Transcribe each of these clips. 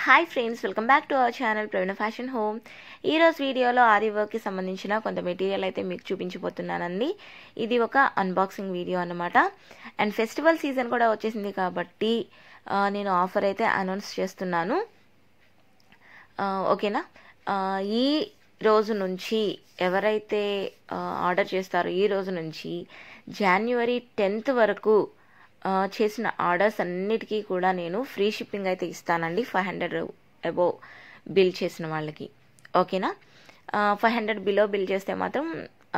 hi friends welcome back to our channel Praveena fashion home ఈరోజు వీడియోలో ఆరి వర్క్కి సంబంధించిన కొంత మెటీరియల్ అయితే మీకు చూపించబోతున్నానండి ఇది ఒక అన్బాక్సింగ్ వీడియో అన్నమాట అండ్ ఫెస్టివల్ సీజన్ కూడా వచ్చేసింది కాబట్టి ఆ, నేను ఆఫర్ అయితే అనౌన్స్ చేస్తున్నాను ఆ, ఓకేనా ఆ, ఈ రోజు నుంచి ఎవరైతే ఆ, ఆర్డర్ చేస్తారో ఈ రోజు నుంచి జనవరి టెన్త్ వరకు ఆ, చేసిన ఆర్డర్స్ అన్నిటికీ కూడా నేను ఫ్రీ షిప్పింగ్ అయితే ఇస్తానండి ఫైవ్ హండ్రెడ్ అబోవ్ బిల్ చేసిన వాళ్ళకి ఓకేనా ఫైవ్ హండ్రెడ్ బిలో బిల్ చేస్తే మాత్రం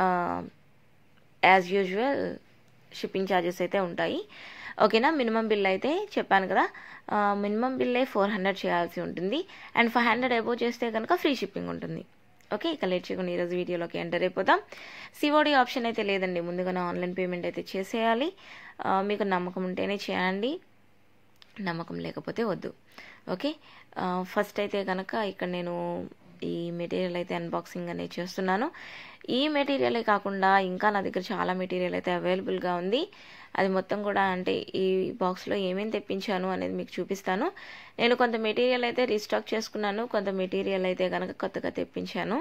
యాజ్ యూజువల్ షిప్పింగ్ ఛార్జెస్ అయితే ఉంటాయి ఓకేనా మినిమం బిల్ అయితే చెప్పాను కదా మినిమం బిల్లే ఫోర్ హండ్రెడ్ చేయాల్సి ఉంటుంది అండ్ ఫైవ్ హండ్రెడ్ అబోవ్ చేస్తే కనుక ఫ్రీ షిప్పింగ్ ఉంటుంది ఓకే ఇక లేట్ చేయకుండా ఈరోజు వీడియోలోకి ఎంటర్ అయిపోతాం సిఓడి ఆప్షన్ అయితే లేదండి ముందుగానే ఆన్లైన్ పేమెంట్ అయితే చేసేయాలి ఆ, మీకు నమ్మకం ఉంటేనే చేయండి నమ్మకం లేకపోతే వద్దు ఓకే ఆ, ఫస్ట్ అయితే కనుక ఇక్కడ నేను ఈ మెటీరియల్ అయితే అన్బాక్సింగ్ అనేది చేస్తున్నాను ఈ మెటీరియలే కాకుండా ఇంకా నా దగ్గర చాలా మెటీరియల్ అయితే అవైలబుల్గా ఉంది అది మొత్తం కూడా అంటే ఈ బాక్స్లో ఏమేమి తెప్పించాను అనేది మీకు చూపిస్తాను నేను కొంత మెటీరియల్ అయితే రీస్టాక్ చేసుకున్నాను కొంత మెటీరియల్ అయితే కనుక కొత్తగా తెప్పించాను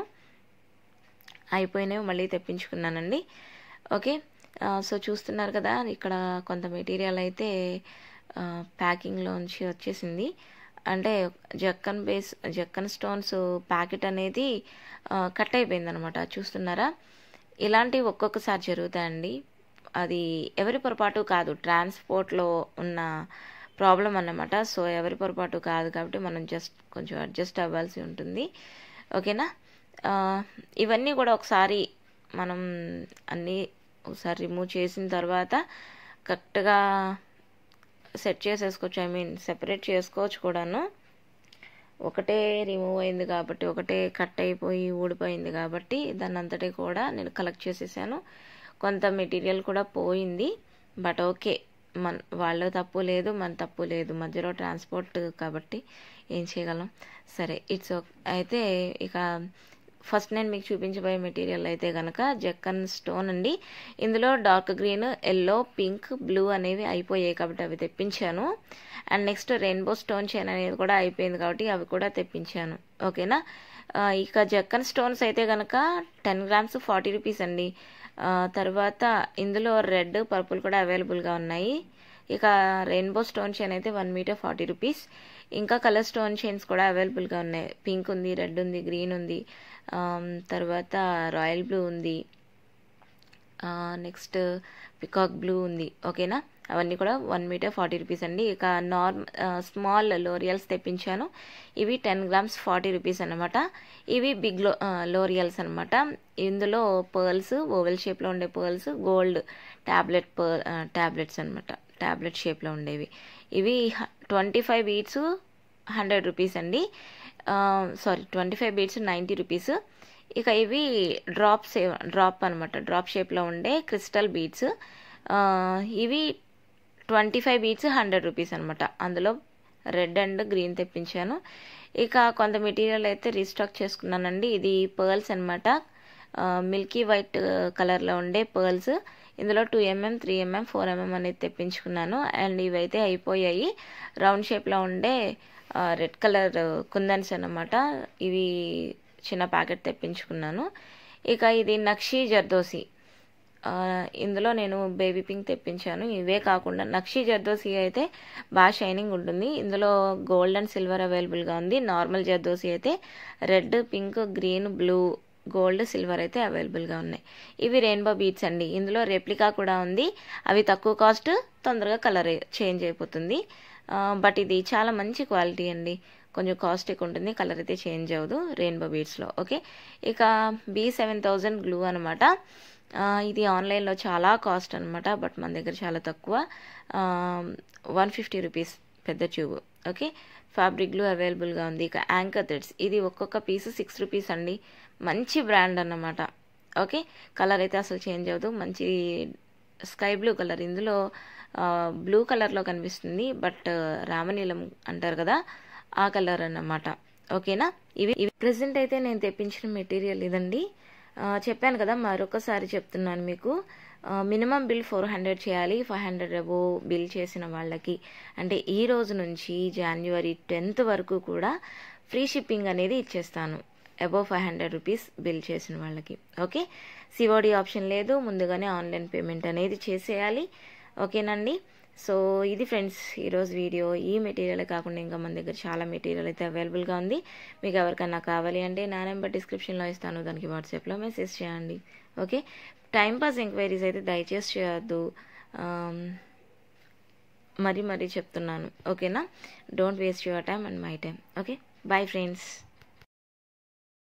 అయిపోయినవి మళ్ళీ తెప్పించుకున్నానండి ఓకే ఆ, సో చూస్తున్నారు కదా ఇక్కడ కొంత మెటీరియల్ అయితే ఆ, ప్యాకింగ్లోంచి వచ్చేసింది అంటే zircon base zircon stones packet అనేది ఆ, కట్ అయిపోయింది అనమాట చూస్తున్నారా ఇలాంటివి ఒక్కొక్కసారి జరుగుతాయండి అది ఎవరి పొరపాటు కాదు ట్రాన్స్పోర్ట్లో ఉన్న ప్రాబ్లం అన్నమాట సో ఎవరి పొరపాటు కాదు కాబట్టి మనం జస్ట్ కొంచెం అడ్జస్ట్ అవ్వాల్సి ఉంటుంది ఓకేనా ఆ, ఇవన్నీ కూడా ఒకసారి మనం అన్నీ ఒకసారి రిమూవ్ చేసిన తర్వాత కరెక్ట్గా సెట్ చేసేసుకోవచ్చు ఐ మీన్ సెపరేట్ చేసుకోవచ్చు కూడాను ఒకటే రిమూవ్ అయింది కాబట్టి ఒకటే కట్ అయిపోయి ఊడిపోయింది కాబట్టి దాన్ని అంతటి కూడా నేను కలెక్ట్ చేసేసాను కొంత మెటీరియల్ కూడా పోయింది బట్ ఓకే మన వాళ్ళ తప్పు లేదు మన తప్పు లేదు మధ్యలో ట్రాన్స్పోర్ట్ కాబట్టి ఏం చేయగలం సరే ఇట్స్ ఓకే అయితే ఇక ఫస్ట్ నేను మీకు చూపించబోయే మెటీరియల్ అయితే కనుక జక్కన్ స్టోన్ అండి ఇందులో dark green yellow pink blue అనేవి అయిపోయాయి కాబట్టి అవి తెప్పించాను and next rainbow stone chain అనేది కూడా అయిపోయింది కాబట్టి అవి కూడా తెప్పించాను ఓకేనా ఆ, ఇక జక్కన్ స్టోన్స్ అయితే కనుక టెన్ గ్రామ్స్ ఫార్టీ రూపీస్ అండి ఆ, తర్వాత ఇందులో రెడ్ పర్పుల్ కూడా అవైలబుల్గా ఉన్నాయి ఇక రెయిన్బో స్టోన్ చైన్ అయితే వన్ మీటర్ ఫార్టీ రూపీస్ ఇంకా కలర్ స్టోన్ చైన్స్ కూడా అవైలబుల్గా ఉన్నాయి పింక్ ఉంది రెడ్ ఉంది గ్రీన్ ఉంది ఆమ్, తర్వాత రాయల్ బ్లూ ఉంది నెక్స్ట్ పికాక్ బ్లూ ఉంది ఓకేనా అవన్నీ కూడా వన్ మీటర్ ఫార్టీ రూపీస్ అండి ఇక నార్మ్ స్మాల్ లోరియల్స్ తెప్పించాను ఇవి టెన్ గ్రామ్స్ ఫార్టీ రూపీస్ అనమాట ఇవి బిగ్ లో లోరియల్స్ అనమాట ఇందులో పర్ల్స్ ఓవెల్ షేప్లో ఉండే pearls gold tablet per tablets అనమాట ట్యాబ్లెట్ షేప్లో ఉండేవి ఇవి twenty five beads hundred rupees అండి sorry twenty five beads ninety rupees ఇక ఇవి డ్రాప్ సే డ్రాప్ అనమాట డ్రాప్ షేప్లో ఉండే క్రిస్టల్ బీడ్స్ ఇవి twenty five beads hundred rupees అనమాట అందులో రెడ్ అండ్ గ్రీన్ తెప్పించాను ఇక కొంత మెటీరియల్ అయితే రీస్టాక్ చేసుకున్నానండి ఇది పర్ల్స్ అనమాట మిల్కీ వైట్ కలర్లో ఉండే పర్ల్స్ ఇందులో two mm three mm four mm అనేది తెప్పించుకున్నాను అండ్ ఇవైతే అయిపోయాయి రౌండ్ షేప్లో ఉండే రెడ్ కలర్ కుందన్స్ అన్నమాట ఇవి చిన్న ప్యాకెట్ తెప్పించుకున్నాను ఇక ఇది నక్షి జర్దోసి ఆ, ఇందులో నేను బేబీ పింక్ తెప్పించాను ఇవే కాకుండా నక్షి జర్దోసి అయితే బాగా షైనింగ్ ఉంటుంది ఇందులో గోల్డ్ అండ్ సిల్వర్ అవైలబుల్గా ఉంది నార్మల్ జర్దోసి అయితే red pink green blue gold silver అయితే అవైలబుల్గా ఉన్నాయి ఇవి రెయిన్బో బీట్స్ అండి ఇందులో రెప్లికా కూడా ఉంది అవి తక్కువ కాస్ట్ తొందరగా కలర్ చేంజ్ అయిపోతుంది ఆ, బట్ ఇది చాలా మంచి క్వాలిటీ అండి కొంచెం కాస్ట్ ఎక్కువ ఉంటుంది కలర్ అయితే చేంజ్ అవ్వదు రెయిన్బో బీడ్స్లో ఓకే ఇక బీ సెవెన్ థౌజండ్ గ్లూ అనమాట ఇది ఆన్లైన్లో చాలా కాస్ట్ అనమాట బట్ మన దగ్గర చాలా తక్కువ వన్ ఫిఫ్టీ రూపీస్ పెద్ద ట్యూబ్ ఓకే ఫ్యాబ్రిక్ గ్లూ అవైలబుల్గా ఉంది ఇక యాంకర్ థ్రెడ్స్ ఇది ఒక్కొక్క పీస్ సిక్స్ రూపీస్ అండి మంచి బ్రాండ్ అన్నమాట ఓకే కలర్ అయితే అసలు చేంజ్ అవ్వదు మంచి స్కై బ్లూ కలర్ ఇందులో బ్లూ కలర్లో కనిపిస్తుంది బట్ రామనీలం అంటారు కదా ఆ కలర్ అన్నమాట ఓకేనా ఇవి ఇవి ప్రజెంట్ అయితే నేను తెప్పించిన మెటీరియల్ ఇదండి ఆ, చెప్పాను కదా మరొకసారి చెప్తున్నాను మీకు మినిమం బిల్ ఫోర్ హండ్రెడ్ చేయాలి ఫైవ్ హండ్రెడ్ అబో బిల్ చేసిన వాళ్ళకి అంటే ఈ రోజు నుంచి జనవరి టెన్త్ వరకు కూడా ఫ్రీ షిప్పింగ్ అనేది ఇచ్చేస్తాను above five hundred rupees bill చేసిన వాళ్ళకి ఓకే సిఓడి ఆప్షన్ లేదు ముందుగానే ఆన్లైన్ పేమెంట్ అనేది చేసేయాలి ఓకేనండి సో ఇది ఫ్రెండ్స్ ఈరోజు వీడియో ఈ మెటీరియల్ కాకుండా ఇంకా మన దగ్గర చాలా మెటీరియల్ అయితే అవైలబుల్గా ఉంది మీకు ఎవరికన్నా కావాలి అంటే నా నెంబర్ డిస్క్రిప్షన్లో ఇస్తాను దానికి వాట్సాప్లో మెసేజ్ చేయండి ఓకే టైంపాస్ ఎంక్వైరీస్ అయితే దయచేసి చేయొద్దు మరీ మరీ చెప్తున్నాను ఓకేనా don't waste your time and my time okay bye friends